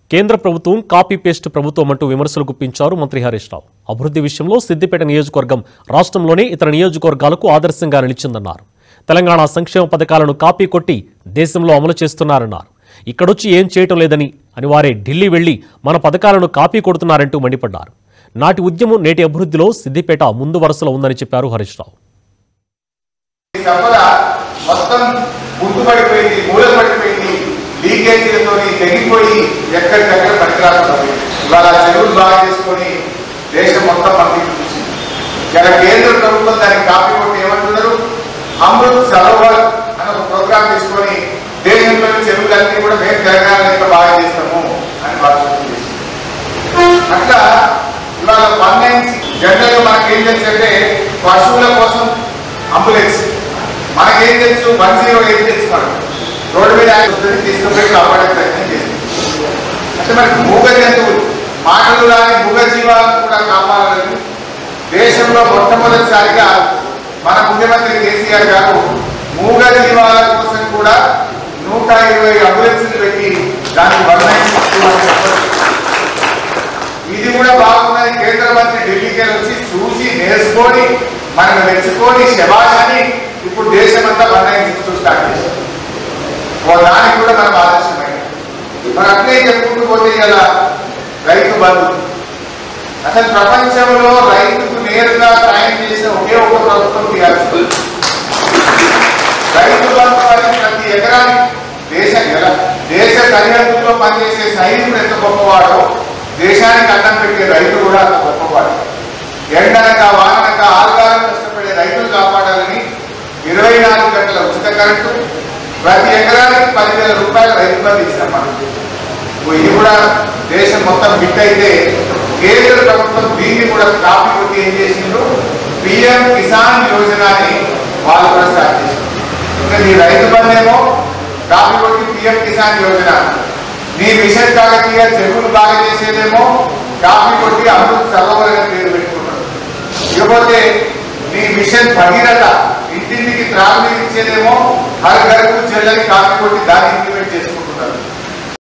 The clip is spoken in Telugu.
కేంద్ర ప్రభుత్వం కాపీ పేస్ట్ ప్రభుత్వం అంటూ విమర్శలు గుప్పించారు మంత్రి హరీష్ రావు అభివృద్ధి విషయంలో సిద్దిపేట నియోజకవర్గం రాష్ట్రంలోనే ఇతర నియోజకవర్గాలకు ఆదర్శంగా నిలిచిందన్నారు తెలంగాణ సంక్షేమ పథకాలను కాపీ కొట్టి దేశంలో అమలు చేస్తున్నారన్నారు ఇక్కడొచ్చి ఏం చేయటం లేదని అని వారే ఢిల్లీ వెళ్లి మన పథకాలను కాపీ కొడుతున్నారంటూ మండిపడ్డారు నాటి ఉద్యమం నేటి అభివృద్ధిలో సిద్దిపేట ముందు వరుసలో ఉందని చెప్పారు హరీష్ రావు ఈ సంపద మొత్తం గుర్తుపడిపోయింది మూలపడిపోయింది లీకేజీలతో తెగిపోయి ఎక్కడికక్కడ పనికిరాకుండా ఇవాళ చెరువులు బాగా చేసుకొని దేశం మొత్తం పంపిణీ చూసింది ఇలా కేంద్ర ప్రభుత్వం దానికి కాపీ కొట్టి ఏమంటున్నారు అమృత్ సరోవర్ అని ఒక ప్రోగ్రామ్ తీసుకొని దేశంలోని చెరువులన్నీ కూడా మేము తెలంగాణ ఇంకా బాగా చేస్తాము అని భాషలు చేసింది అట్లా ఇవాళ వన్ నైన్ జనరల్ గా మనకి ఏం తెలుసు అంటే పశువుల కోసం అంబులెన్స్ మనకేం తెలుసు వన్ జీరో ఎయిట్ తెలుసు మనం రోడ్డు మీద ఆయన వస్తుంది, తీసుకుపోయి కాపాడే ప్రయత్నం చేస్తుంది అంటే మనకి మూగ జంతువులు మాటలు రాని మూగ జీవాలను కూడా కాపాడాలని దేశంలో మొట్టమొదటిసారిగా మన ముఖ్యమంత్రి కేసీఆర్ గారు మూగ జీవాల కోసం కూడా నూట ఇరవై అంబులెన్స్లు పెట్టి దాన్ని వన్ నైన్ ఇది కూడా బాగున్నది కేంద్ర మంత్రి ఢిల్లీకి వెళ్ళి వచ్చి చూసి నేర్చుకొని మనం మెచ్చుకొని శబాషని ఇప్పుడు దేశమంతా వన్ నైన్ సిక్స్ స్టార్ట్ చేశారు ఓ దానికి కూడా మనం ఆదర్శమైన మరి అట్లే చెప్పుకుంటూ పోతే ఇలా రైతు బంధు అసలు ప్రపంచంలో రైతుకు నేరుగా సాయం చేసిన ఒకే ఒక ప్రభుత్వం టీఆర్ఎస్ రైతు బంధు అనేది ప్రతి ఎకరానికి దేశ ఎల- దేశ సరిహద్దుల్లో పనిచేసే సైనికుడు ఎంత గొప్పవాడో దేశానికి అన్నం పెట్టే రైతు కూడా అంత గొప్పవాడు ఎండనక వాననక ఆరుగాలం కష్టపడే రైతులు కాపాడాలని ఇరవై నాలుగు గంటల ఉచిత కరెంటు ప్రతి ఎకరానికి పదివేల రూపాయల రైతు బంధు ఇస్తాం మనం ఇది కూడా దేశం మొత్తం హిట్ అయితే కేంద్ర ప్రభుత్వం దీన్ని కూడా కాపీ కొట్టి ఏం చేసిండ్రు పిఎం కిసాన్ యోజన అని వాళ్ళు కూడా స్టార్ట్ చేసిండ్రు ఇంకా నీ రైతు బంధేమో కాపీ కొట్టి పిఎం కిసాన్ యోజన నీ మిషన్ కాకతీయ చెరువులు బాగా చేసేదేమో కాపీ కొట్టి అమృత్ సరోవర్ అనే పేరు పెట్టుకున్నాడు ఇకపోతే నీ మిషన్ భగీరథ ఇంటింటికి త్రాగునీరు ఇచ్చేదేమో హర్ గరకు చెల్లని కాపీ కొట్టి దాన్ని ఇంప్లిమెంట్ చేస్తున్నాడు